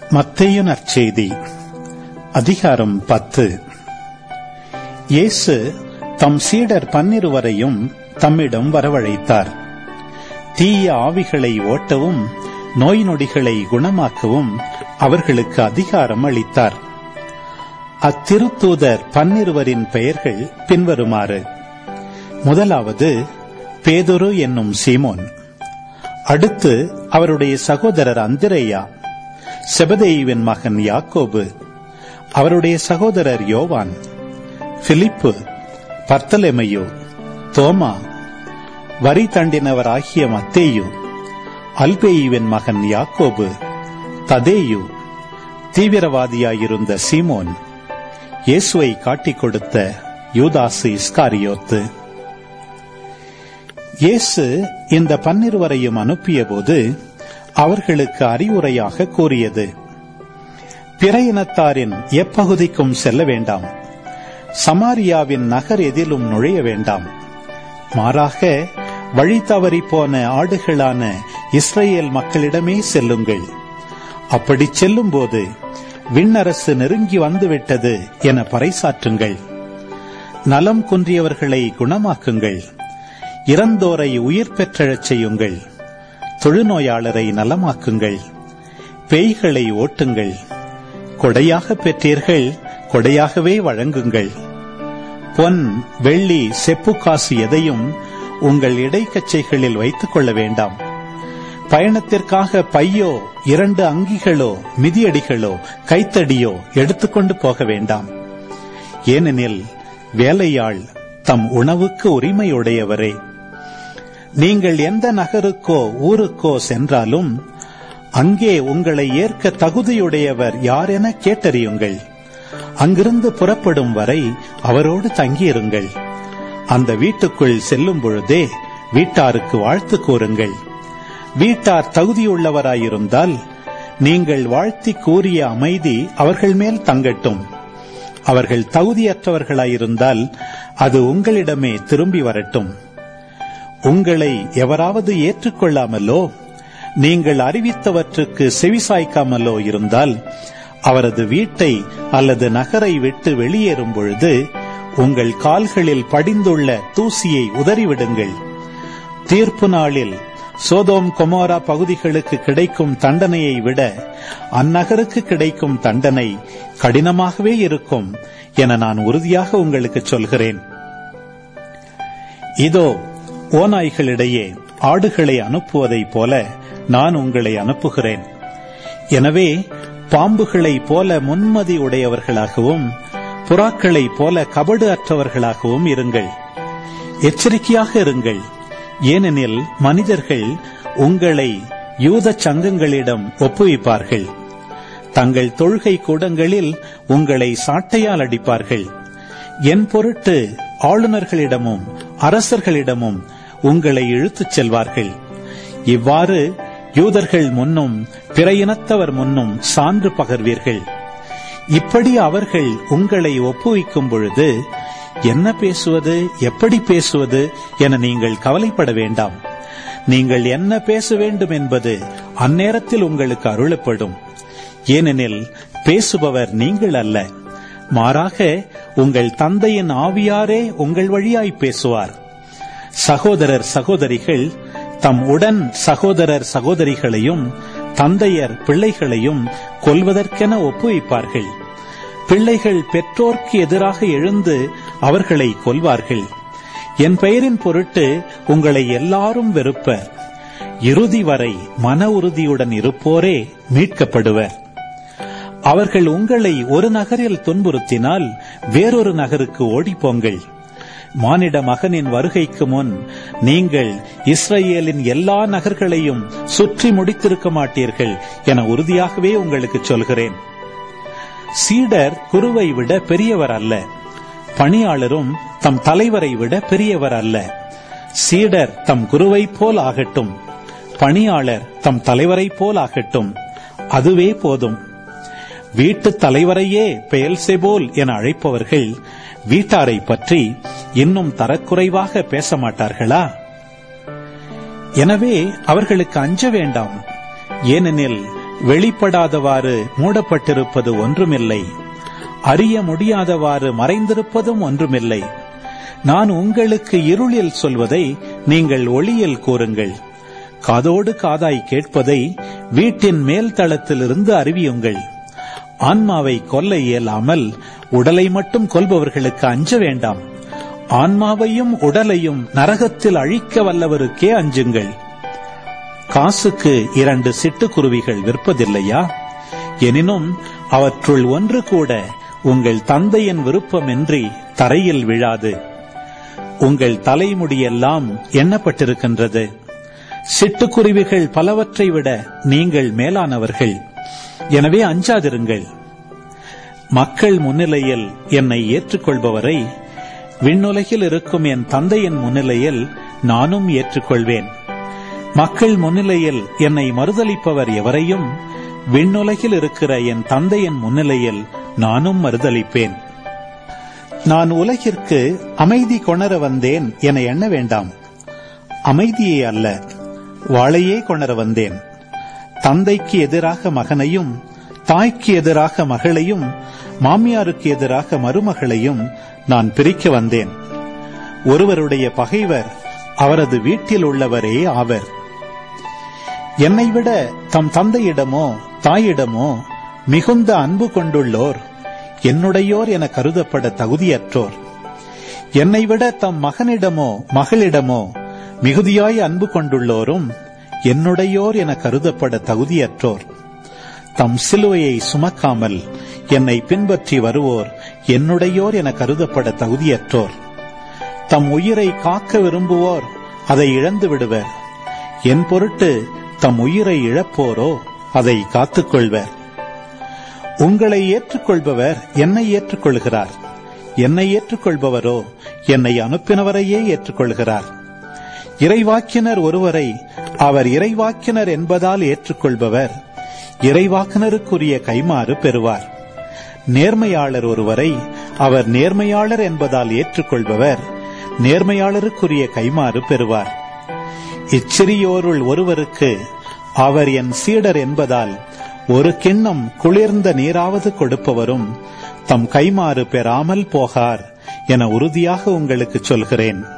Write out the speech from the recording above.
மத்தேயு நற்செய்தி அதிகாரம் பத்து இயேசு தம் சீடர் பன்னிருவரையும் தம்மிடம் வரவழைத்தார் தீய ஆவிகளை ஓட்டவும் நோய் நொடிகளை குணமாக்கவும் அவர்களுக்கு அதிகாரம் அளித்தார் அத்திருத்தூதர் பன்னிருவரின் பெயர்கள் பின்வருமாறு முதலாவது பேதுரு என்னும் சீமோன் அடுத்து அவருடைய சகோதரர் அந்திரேயா செபதேயுவின் மகன் யாக்கோபு அவருடைய சகோதரர் யோவான் பிலிப்பு பர்த்தலெமையு தோமா வரி தண்டினவர் ஆகிய மத்தேயு அல்பேயுவின் மகன் யாக்கோபு ததேயு தீவிரவாதியாயிருந்த சீமோன் இயேசுவை காட்டிக் கொடுத்த யூதாசு இஸ்காரியோத்து இயேசு இந்த பன்னிருவரையும் அனுப்பியபோது அவர்களுக்கு அறிவுரையாக கூறியது பிற இனத்தாரின் எப்பகுதிக்கும் செல்ல வேண்டாம் சமாரியாவின் நகர் எதிலும் நுழைய வேண்டாம் மாறாக வழி தவறி போன ஆடுகளான இஸ்ரேல் மக்களிடமே செல்லுங்கள் அப்படி செல்லும்போது விண்ணரசு நெருங்கி வந்துவிட்டது என பறைசாற்றுங்கள் நலம் குன்றியவர்களை குணமாக்குங்கள் இறந்தோரை உயிர் பெற்றெழச் செய்யுங்கள் தொழுநோயாளரை நலமாக்குங்கள் பேய்களை ஓட்டுங்கள் கொடையாக பெற்றீர்கள் கொடையாகவே வழங்குங்கள் பொன் வெள்ளி செப்பு காசு எதையும் உங்கள் இடைக்கச்சைகளில் வைத்துக் கொள்ள வேண்டாம் பயணத்திற்காக பையோ இரண்டு அங்கிகளோ மிதியடிகளோ கைத்தடியோ எடுத்துக்கொண்டு போக வேண்டாம் ஏனெனில் வேலையாள் தம் உணவுக்கு உரிமையுடையவரே நீங்கள் எந்த நகருக்கோ ஊருக்கோ சென்றாலும் அங்கே உங்களை ஏற்க தகுதியுடையவர் யார் என கேட்டறியுங்கள் அங்கிருந்து புறப்படும் வரை அவரோடு தங்கியிருங்கள் அந்த வீட்டுக்குள் செல்லும் பொழுதே வீட்டாருக்கு வாழ்த்து கூறுங்கள் வீட்டார் தகுதியுள்ளவராயிருந்தால் நீங்கள் வாழ்த்தி கூறிய அமைதி அவர்கள் மேல் தங்கட்டும் அவர்கள் தகுதியற்றவர்களாயிருந்தால் அது உங்களிடமே திரும்பி வரட்டும் உங்களை எவராவது ஏற்றுக்கொள்ளாமலோ நீங்கள் அறிவித்தவற்றுக்கு செவிசாய்க்காமலோ இருந்தால் அவரது வீட்டை அல்லது நகரை விட்டு வெளியேறும் பொழுது உங்கள் கால்களில் படிந்துள்ள தூசியை உதறிவிடுங்கள் தீர்ப்பு நாளில் சோதோம் கொமோரா பகுதிகளுக்கு கிடைக்கும் தண்டனையை விட அந்நகருக்கு கிடைக்கும் தண்டனை கடினமாகவே இருக்கும் என நான் உறுதியாக உங்களுக்கு சொல்கிறேன் இதோ ஓநாய்களிடையே ஆடுகளை அனுப்புவதைப் போல நான் உங்களை அனுப்புகிறேன் எனவே பாம்புகளைப் போல முன்மதி உடையவர்களாகவும் புறாக்களைப் போல கபடு அற்றவர்களாகவும் இருங்கள் எச்சரிக்கையாக இருங்கள் ஏனெனில் மனிதர்கள் உங்களை யூத சங்கங்களிடம் ஒப்புவிப்பார்கள் தங்கள் தொழுகை கூடங்களில் உங்களை சாட்டையால் அடிப்பார்கள் என் பொருட்டு ஆளுநர்களிடமும் அரசர்களிடமும் உங்களை இழுத்துச் செல்வார்கள் இவ்வாறு யூதர்கள் முன்னும் பிற இனத்தவர் முன்னும் சான்று பகர்வீர்கள் இப்படி அவர்கள் உங்களை ஒப்புவிக்கும் பொழுது என்ன பேசுவது எப்படி பேசுவது என நீங்கள் கவலைப்பட வேண்டாம் நீங்கள் என்ன பேச வேண்டும் என்பது அந்நேரத்தில் உங்களுக்கு அருளப்படும் ஏனெனில் பேசுபவர் நீங்கள் அல்ல மாறாக உங்கள் தந்தையின் ஆவியாரே உங்கள் வழியாய் பேசுவார் சகோதரர் சகோதரிகள் தம் உடன் சகோதரர் சகோதரிகளையும் தந்தையர் பிள்ளைகளையும் கொல்வதற்கென ஒப்புவிப்பார்கள் பிள்ளைகள் பெற்றோர்க்கு எதிராக எழுந்து அவர்களை கொல்வார்கள் என் பெயரின் பொருட்டு உங்களை எல்லாரும் வெறுப்பர் இறுதி வரை மன உறுதியுடன் இருப்போரே மீட்கப்படுவர் அவர்கள் உங்களை ஒரு நகரில் துன்புறுத்தினால் வேறொரு நகருக்கு ஓடிப்போங்கள் மானிட மகனின் வருகைக்கு முன் நீங்கள் இஸ்ரேலின் எல்லா நகர்களையும் சுற்றி முடித்திருக்க மாட்டீர்கள் என உறுதியாகவே உங்களுக்கு சொல்கிறேன் சீடர் குருவை விட பெரியவர் அல்ல பணியாளரும் தம் தலைவரை விட பெரியவர் அல்ல சீடர் தம் குருவை போல் ஆகட்டும் பணியாளர் தம் தலைவரை போல் ஆகட்டும் அதுவே போதும் வீட்டு தலைவரையே பெயல்செபோல் என அழைப்பவர்கள் வீட்டாரை பற்றி இன்னும் தரக்குறைவாக பேச மாட்டார்களா எனவே அவர்களுக்கு அஞ்ச வேண்டாம் ஏனெனில் வெளிப்படாதவாறு மூடப்பட்டிருப்பது ஒன்றுமில்லை அறிய முடியாதவாறு மறைந்திருப்பதும் ஒன்றுமில்லை நான் உங்களுக்கு இருளில் சொல்வதை நீங்கள் ஒளியில் கூறுங்கள் காதோடு காதாய் கேட்பதை வீட்டின் மேல் தளத்திலிருந்து அறிவியுங்கள் ஆன்மாவை கொல்ல இயலாமல் உடலை மட்டும் கொல்பவர்களுக்கு அஞ்ச வேண்டாம் ஆன்மாவையும் உடலையும் நரகத்தில் அழிக்க வல்லவருக்கே அஞ்சுங்கள் காசுக்கு இரண்டு சிட்டுக்குருவிகள் விற்பதில்லையா எனினும் அவற்றுள் ஒன்று கூட உங்கள் தந்தையின் விருப்பமின்றி தரையில் விழாது உங்கள் தலைமுடியெல்லாம் எண்ணப்பட்டிருக்கின்றது சிட்டுக்குருவிகள் பலவற்றை விட நீங்கள் மேலானவர்கள் எனவே அஞ்சாதிருங்கள் மக்கள் முன்னிலையில் என்னை ஏற்றுக்கொள்பவரை விண்ணுலகில் இருக்கும் என் தந்தையின் முன்னிலையில் நானும் ஏற்றுக்கொள்வேன் மக்கள் முன்னிலையில் என்னை மறுதளிப்பவர் எவரையும் விண்ணுலகில் இருக்கிற என் தந்தையின் முன்னிலையில் நானும் மறுதளிப்பேன் நான் உலகிற்கு அமைதி கொணர வந்தேன் என எண்ண வேண்டாம் அமைதியே அல்ல வாளையே கொணர வந்தேன் தந்தைக்கு எதிராக மகனையும் தாய்க்கு எதிராக மகளையும் மாமியாருக்கு எதிராக மருமகளையும் நான் பிரிக்க வந்தேன் ஒருவருடைய பகைவர் அவரது வீட்டில் உள்ளவரே ஆவர் என்னை விட தம் தந்தையிடமோ தாயிடமோ மிகுந்த அன்பு கொண்டுள்ளோர் என்னுடையோர் என கருதப்பட தகுதியற்றோர் என்னை விட தம் மகனிடமோ மகளிடமோ மிகுதியாய் அன்பு கொண்டுள்ளோரும் என்னுடையோர் என கருதப்பட தகுதியற்றோர் தம் சிலுவையை சுமக்காமல் என்னை பின்பற்றி வருவோர் என்னுடையோர் என கருதப்பட தகுதியற்றோர் தம் உயிரை காக்க விரும்புவோர் அதை இழந்து விடுவர் என் பொருட்டு தம் உயிரை இழப்போரோ அதை காத்துக்கொள்வர் உங்களை ஏற்றுக்கொள்பவர் என்னை ஏற்றுக்கொள்கிறார் என்னை ஏற்றுக்கொள்பவரோ என்னை அனுப்பினவரையே ஏற்றுக்கொள்கிறார் இறைவாக்கினர் ஒருவரை அவர் இறைவாக்கினர் என்பதால் ஏற்றுக்கொள்பவர் இறைவாக்கினருக்குரிய கைமாறு பெறுவார் நேர்மையாளர் ஒருவரை அவர் நேர்மையாளர் என்பதால் ஏற்றுக்கொள்பவர் நேர்மையாளருக்குரிய கைமாறு பெறுவார் இச்சிறியோருள் ஒருவருக்கு அவர் என் சீடர் என்பதால் ஒரு கிண்ணம் குளிர்ந்த நீராவது கொடுப்பவரும் தம் கைமாறு பெறாமல் போகார் என உறுதியாக உங்களுக்கு சொல்கிறேன்